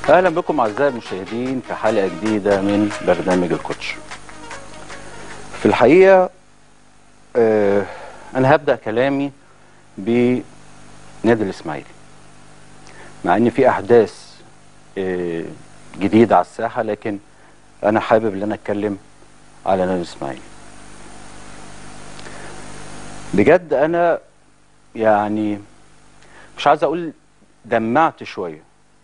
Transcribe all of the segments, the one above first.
اهلا بكم اعزائي المشاهدين في حلقه جديده من برنامج الكوتش في الحقيقه آه انا هبدا كلامي بنادي الاسماعيلي مع ان في احداث آه جديده على الساحه لكن انا حابب ان انا اتكلم على نادي الاسماعيلي بجد انا يعني مش عايز اقول دمعت شويه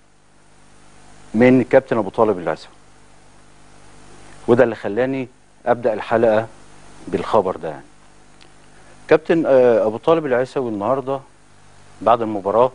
من كابتن ابو طالب العسوي وده اللي خلاني ابدا الحلقه بالخبر ده يعني كابتن آه، ابو طالب العسوي النهارده بعد المباراه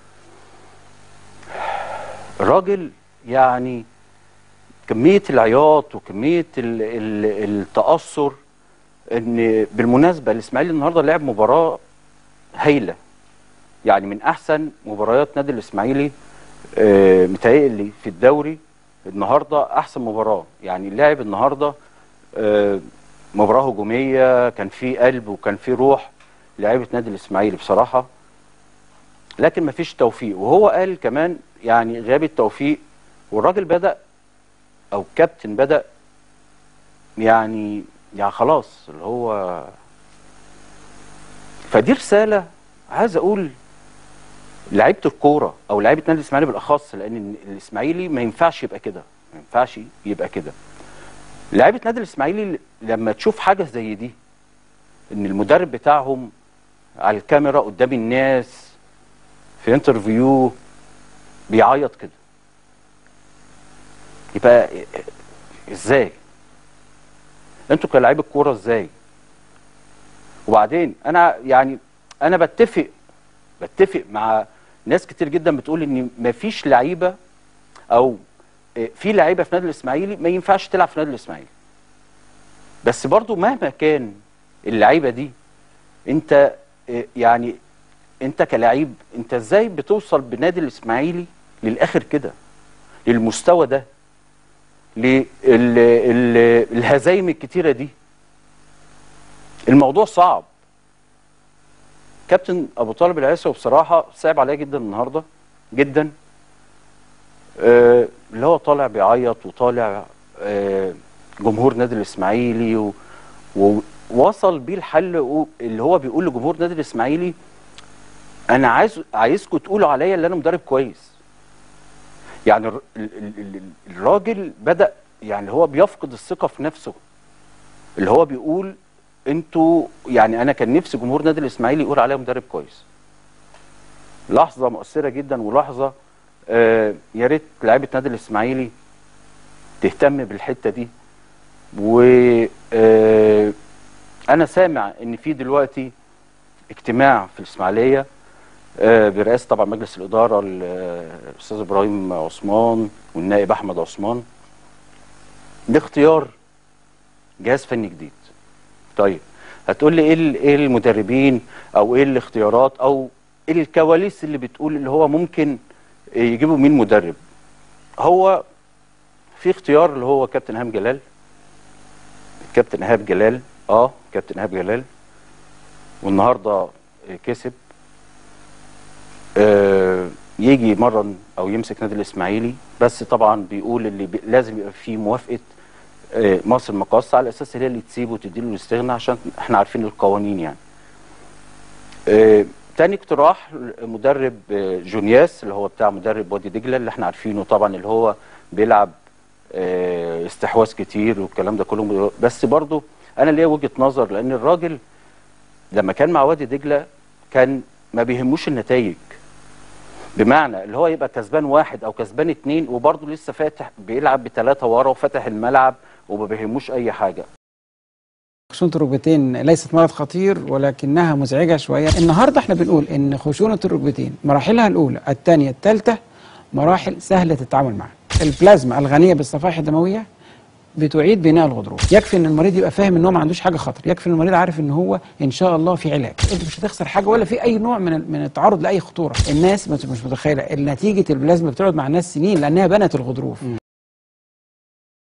الراجل يعني كميه العياط وكميه ال ال التاثر ان بالمناسبه الاسماعيلي النهارده لعب مباراه هايله يعني من احسن مباريات نادي الاسماعيلي آه، متهيألي في الدوري النهارده احسن مباراه يعني لعب النهارده آه، مباراه هجوميه كان في قلب وكان في روح لعيبه نادي الاسماعيلي بصراحه لكن مفيش توفيق وهو قال كمان يعني غياب التوفيق والراجل بدا او كابتن بدا يعني يعني خلاص اللي هو فدي رساله عايز اقول لعيبه الكوره او لعيبه نادي الاسماعيلي بالاخص لان الاسماعيلي ما ينفعش يبقى كده ما ينفعش يبقى كده لعيبه نادي الاسماعيلي لما تشوف حاجه زي دي ان المدرب بتاعهم على الكاميرا قدام الناس في انترفيو بيعيط كده يبقى ازاي انتوا كلاعيبه كوره ازاي وبعدين انا يعني انا بتفق بتفق مع ناس كتير جدا بتقول ان مفيش لعيبه او في لعيبه في نادي الاسماعيلي ما ينفعش تلعب في نادي الاسماعيلي بس برضو مهما كان اللعيبه دي انت يعني انت كلاعب انت ازاي بتوصل بنادي الاسماعيلي للاخر كده للمستوى ده للهزايم الكتيره دي الموضوع صعب كابتن ابو طالب العيسوي بصراحه صعب عليا جدا النهارده جدا آه اللي هو طالع بيعيط وطالع آه جمهور نادي الاسماعيلي و- ووصل بيه الحل اللي هو بيقول لجمهور نادي الاسماعيلي انا عايز عايزكم تقولوا عليا ان انا مدرب كويس يعني الر- ال- ال- ال- الراجل بدا يعني هو بيفقد الثقه في نفسه اللي هو بيقول انتوا يعني انا كان نفسي جمهور نادي الاسماعيلي يقول عليا مدرب كويس لحظه مؤثره جدا ولحظه آه يا ريت لعيبه نادي الاسماعيلي تهتم بالحته دي و آه انا سامع ان في دلوقتي اجتماع في الاسماعيليه آه برئاسه طبعا مجلس الاداره ال- آه، الاستاذ ابراهيم عثمان والنائب احمد عثمان لاختيار جهاز فني جديد طيب هتقول لي ايه ال- ايه المدربين او ايه الاختيارات او ايه الكواليس اللي بتقول اللي هو ممكن يجيبوا مين مدرب هو في اختيار اللي هو كابتن ايهاب جلال كابتن ايهاب جلال اه كابتن ايهاب جلال والنهارده كسب آه يجي يمرن او يمسك نادي الاسماعيلي بس طبعا بيقول اللي بي لازم يبقى فيه موافقه آه، مصر المقاصة على اساس هي اللي تسيبه وتديله الاستغناء عشان احنا عارفين القوانين يعني. آه، تاني اقتراح مدرب آه، جونياس اللي هو بتاع مدرب وادي دجله اللي احنا عارفينه طبعا اللي هو بيلعب آه، استحواذ كتير والكلام ده كله بس برضه انا ليا وجهه نظر لان الراجل لما كان مع وادي دجله كان ما بيهموش النتائج بمعنى اللي هو يبقى كسبان واحد او كسبان اتنين وبرضه لسه فاتح بيلعب بثلاثه ورا وفتح الملعب وما بيهموش اي حاجه خشونة الركبتين ليست مرض خطير ولكنها مزعجة شوية النهاردة احنا بنقول ان خشونة الركبتين مراحلها الأولى الثانية الثالثة مراحل سهلة التعامل معها البلازما الغنية بالصفائح الدموية بتعيد بناء الغضروف يكفي ان المريض يبقى فاهم ان هو ما عندوش حاجه خطر يكفي ان المريض عارف ان هو ان شاء الله في علاج انت مش هتخسر حاجه ولا في اي نوع من من التعرض لاي خطوره الناس مش مش متخيله نتيجه البلازما بتقعد مع الناس سنين لانها بنت الغضروف